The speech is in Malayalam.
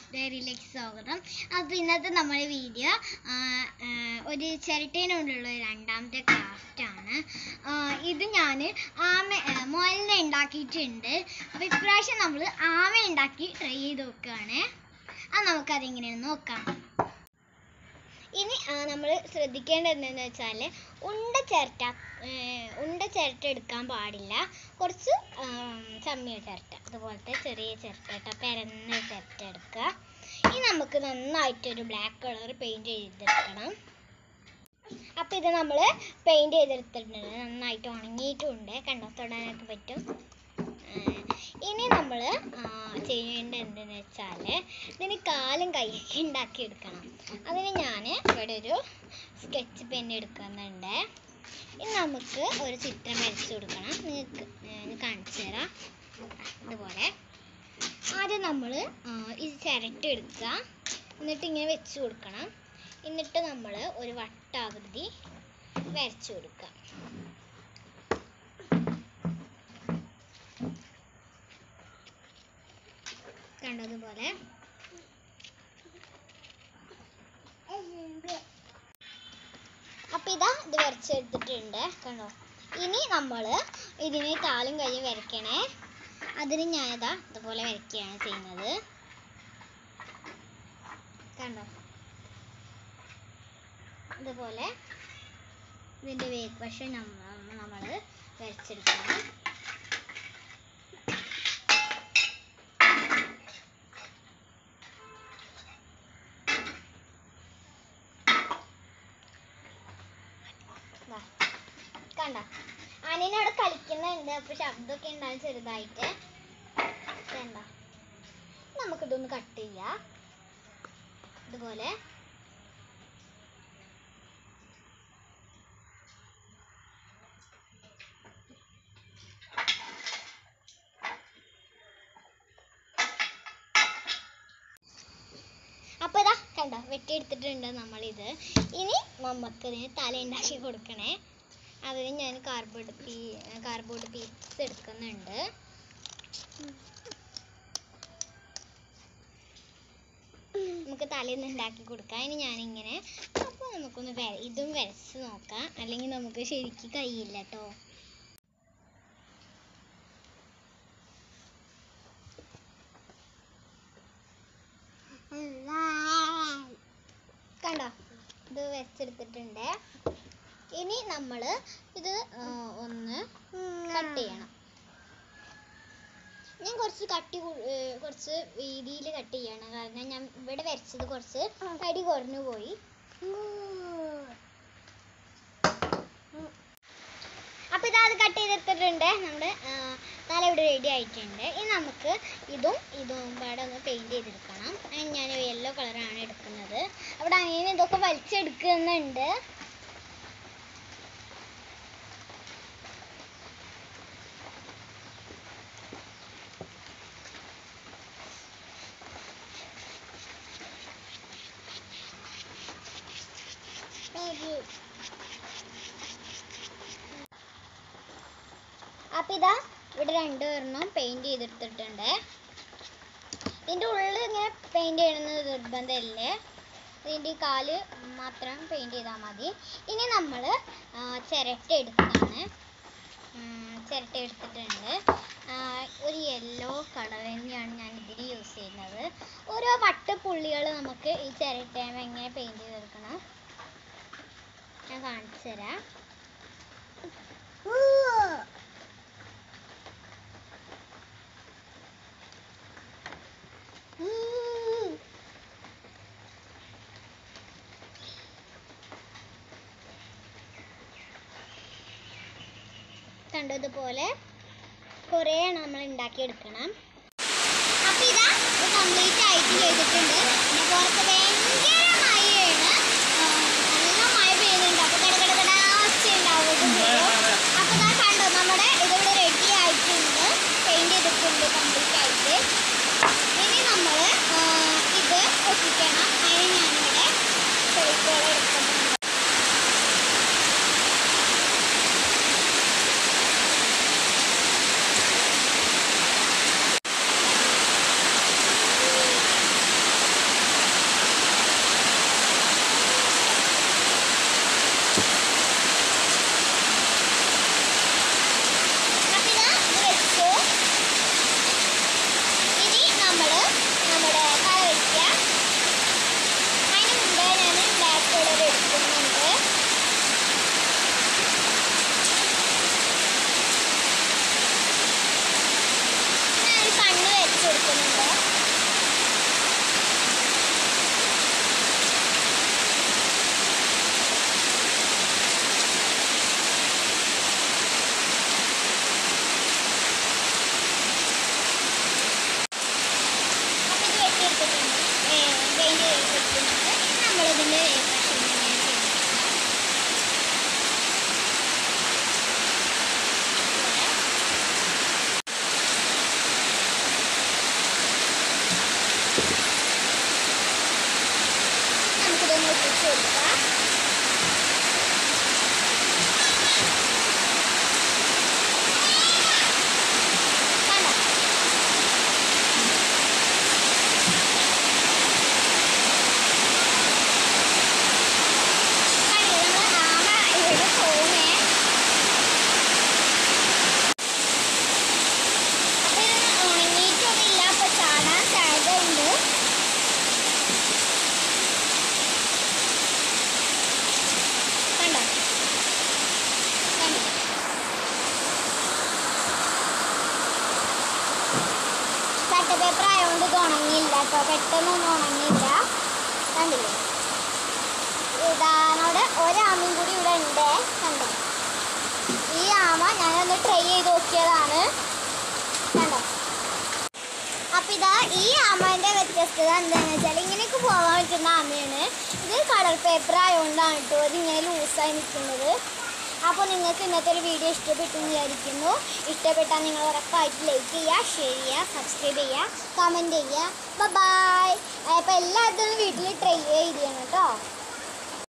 ക്രാഫ്റ്റ് ഡയറിയിലേക്ക് സ്വാഗതം അപ്പോൾ ഇന്നത്തെ നമ്മുടെ വീഡിയോ ആ, ആ, ഒരു ചിരട്ടേനോടുള്ള രണ്ടാമത്തെ ക്രാഫ്റ്റാണ് ഇത് ഞാൻ ആമ ആ, മുയലിനെ ഉണ്ടാക്കിയിട്ടുണ്ട് അപ്പോൾ ഇപ്രാവശ്യം നമ്മൾ ആമ ഉണ്ടാക്കി ട്രൈ ചെയ്ത് നോക്കുകയാണ് അത് നമുക്കതെങ്ങനെയാണെന്ന് നോക്കാം ഇനി നമ്മൾ ശ്രദ്ധിക്കേണ്ടത് എന്താണെന്ന് വെച്ചാൽ ഉണ്ട ചിരട്ട ഏർ, ഉണ്ട ചിരട്ട എടുക്കാൻ പാടില്ല കുറച്ച് ചമ്മിയ ചിരട്ട അതുപോലത്തെ ചെറിയ ചിരട്ട കേട്ടോ പരന്ന ചിരട്ട എടുക്കുക ഇനി നമുക്ക് നന്നായിട്ടൊരു ബ്ലാക്ക് കളർ പെയിൻറ് ചെയ്തെടുക്കണം അപ്പം ഇത് നമ്മൾ പെയിൻറ് ചെയ്തെടുത്തിട്ടുണ്ട് നന്നായിട്ട് ഉണങ്ങിയിട്ടുണ്ട് കണ്ടോ തൊടാനൊക്കെ പറ്റും ഏർ, ഇനി നമ്മൾ ചെയ്യേണ്ടത് എന്തെന്ന് വെച്ചാൽ ഇതിന് കാലും കൈയൊക്കെ ഉണ്ടാക്കിയെടുക്കണം അതിന് ഞാൻ ഇവിടെ ഒരു സ്കെച്ച് പെൻ എടുക്കുന്നുണ്ട് ഇനി നമുക്ക് ഒരു ചിത്രം വരച്ചു കൊടുക്കണം നിങ്ങൾക്ക് ഞാൻ കാണിച്ചു തരാം ഇതുപോലെ ആദ്യം നമ്മൾ ഈ ചിരട്ട എടുക്കുക എന്നിട്ട് ഇങ്ങനെ വെച്ച് കൊടുക്കണം എന്നിട്ട് നമ്മൾ ഒരു വട്ടാകൃതി വരച്ചു കൊടുക്കുക കണ്ടതുപോലെ അപ്പൊ ഇതാ ഇത് വരച്ചെടുത്തിട്ടുണ്ട് കണ്ടോ ഇനി നമ്മൾ ഇതിന് കാലും കൈയും വരയ്ക്കണേ അതിന് ഞാനിതാ ഇതുപോലെ വരയ്ക്കുകയാണ് ചെയ്യുന്നത് കണ്ടോ ഇതുപോലെ ഇതിൻ്റെ വേക്ക് വശം നമ്മൾ വരച്ചെടുക്കണം ദാ. കണ്ടോ അനിയൻ അവിടെ കളിക്കുന്നുണ്ട് അപ്പൊ ശബ്ദമൊക്കെ ഉണ്ടാവും ചെറുതായിട്ട് കണ്ടോ നമുക്കിതൊന്ന് കട്ട് ചെയ്യാം ഇതുപോലെ അപ്പൊ ഇതാ കണ്ടോ വെട്ടിയെടുത്തിട്ടുണ്ട് നമ്മളിത് ഇനി നമുക്ക് ഇതിന് തല ഉണ്ടാക്കി കൊടുക്കണേ അതിന് ഞാൻ കാർബോർഡ് പീ കാർബോർഡ് പീസ് എടുക്കുന്നുണ്ട് നമുക്ക് തലേന്ന് ഉണ്ടാക്കി കൊടുക്കാം ഇനി ഞാനിങ്ങനെ അപ്പോൾ നമുക്കൊന്ന് വര ഇതും വരച്ച് നോക്കാം അല്ലെങ്കിൽ നമുക്ക് ശരിക്ക് കഴിയില്ല കേട്ടോ കണ്ടോ ഇത് വെച്ചെടുത്തിട്ടുണ്ട് ഇനി നമ്മൾ ഇത് ആ, ഒന്ന് കട്ട് ചെയ്യണം ഞാൻ കുറച്ച് കട്ടി കൂ- ഏ, കുറച്ച് വീതിയിൽ കട്ട് ചെയ്യണം കാരണം ഞാൻ ഇവിടെ വരച്ചത് കുറച്ച് തടി കുറഞ്ഞു പോയി അപ്പൊ ഇതാ അത് കട്ട് ചെയ്തെടുത്തിട്ടുണ്ട് നമ്മുടെ ആ, തല ഇവിടെ റെഡി ആയിട്ടുണ്ട് ഇനി നമുക്ക് ഇതും ഇതും പാടെ ഒന്ന് പെയിന്റ് ചെയ്തെടുക്കണം അതിന് ഞാൻ യെല്ലോ കളറാണ് എടുക്കുന്നത് അവിടെ അനിയൻ ഇതൊക്കെ വലിച്ചെടുക്കുന്നുണ്ട് അപ്പൊ ഇതാ ഇവിടെ രണ്ടുപേരെണ്ണം പെയിന്റ് ചെയ്തെടുത്തിട്ടുണ്ട് ഇതിന്റെ ഉള്ളിൽ ഇങ്ങനെ പെയിന്റ് ചെയ്യണമെന്ന് നിർബന്ധമില്ലേ ഇതിന്റെ ഈ കാല് മാത്രം പെയിന്റ് ചെയ്താൽ മതി ഇനി നമ്മൾ ചിരട്ട എടുക്കുകയാണ് ഉം, ചിരട്ട എടുത്തിട്ടുണ്ട് ആ, ഒരു യെല്ലോ കളർ തന്നെയാണ് ഞാൻ ഇതിൽ യൂസ് ചെയ്യുന്നത് ഓരോ വട്ടപ്പുള്ളികൾ നമുക്ക് ഈ ചിരട്ടയും എങ്ങനെ പെയിന്റ് ചെയ്തെടുക്കണം ഞാൻ കാണിച്ചു തരാം കണ്ടതുപോലെ കുറേ നമ്മൾ ഉണ്ടാക്കിയെടുക്കണം അപ്പൊ ഇതാ ഇത് കംപ്ലീറ്റ് ആയിട്ട് ചെയ്തിട്ടുണ്ട് പിന്നെ പുറത്ത് ഭയങ്കര മഴയാണ് ആ, നല്ല മഴ പെയ്യുന്നുണ്ട് അപ്പൊ കിടകിടകിടാ ഒച്ച ഉണ്ടാവും അപ്പൊ ഇതാ കണ്ടോ നമ്മുടെ ഇതിവിടെ റെഡി ആയിട്ടുണ്ട് പെയിന്റ് ചെയ്തിട്ടുണ്ട് കംപ്ലീറ്റ് ആയിട്ട് ഇനി നമ്മൾ ഇത് ഒട്ടിക്കണം അതിന് ഞാനിവിടെ ചെളിക്കോളം എടുക്കുന്നുണ്ട് ഉണങ്ങിയില്ല കേട്ടോ പെട്ടെന്നൊന്നും ഉണങ്ങിയില്ല കണ്ടില്ലേ ഇതാണോടെ ഒരാമയും കൂടി ഇവിടെ ഉണ്ട് കണ്ടോ ഈ ആമ ഞാനൊന്ന് ട്രൈ ചെയ്ത് നോക്കിയതാണ് കണ്ടോ അപ്പൊ ഇതാ ഈ ആമേന്റെ വ്യത്യസ്തത എന്താണെന്ന് വെച്ചാൽ ഇങ്ങനെയൊക്കെ പോകാൻ പറ്റുന്ന ആമയാണ് ഇത് കളർ പേപ്പർ ആയതുകൊണ്ടാണ് കേട്ടോ ഇത് ഇങ്ങനെ ലൂസായി നിൽക്കുന്നത് അപ്പോൾ നിങ്ങൾക്ക് ഇന്നത്തെ ഒരു വീഡിയോ ഇഷ്ടപ്പെട്ടു എന്ന് വിചാരിക്കുന്നു ഇഷ്ടപ്പെട്ടാൽ നിങ്ങൾ ഉറപ്പായിട്ട് ലൈക്ക് ചെയ്യുക ഷെയർ ചെയ്യുക സബ്സ്ക്രൈബ് ചെയ്യുക കമൻറ്റ് ചെയ്യുക ബൈ അപ്പോൾ എല്ലായിടത്തും വീട്ടിൽ ട്രൈ ചെയ്യണം കേട്ടോ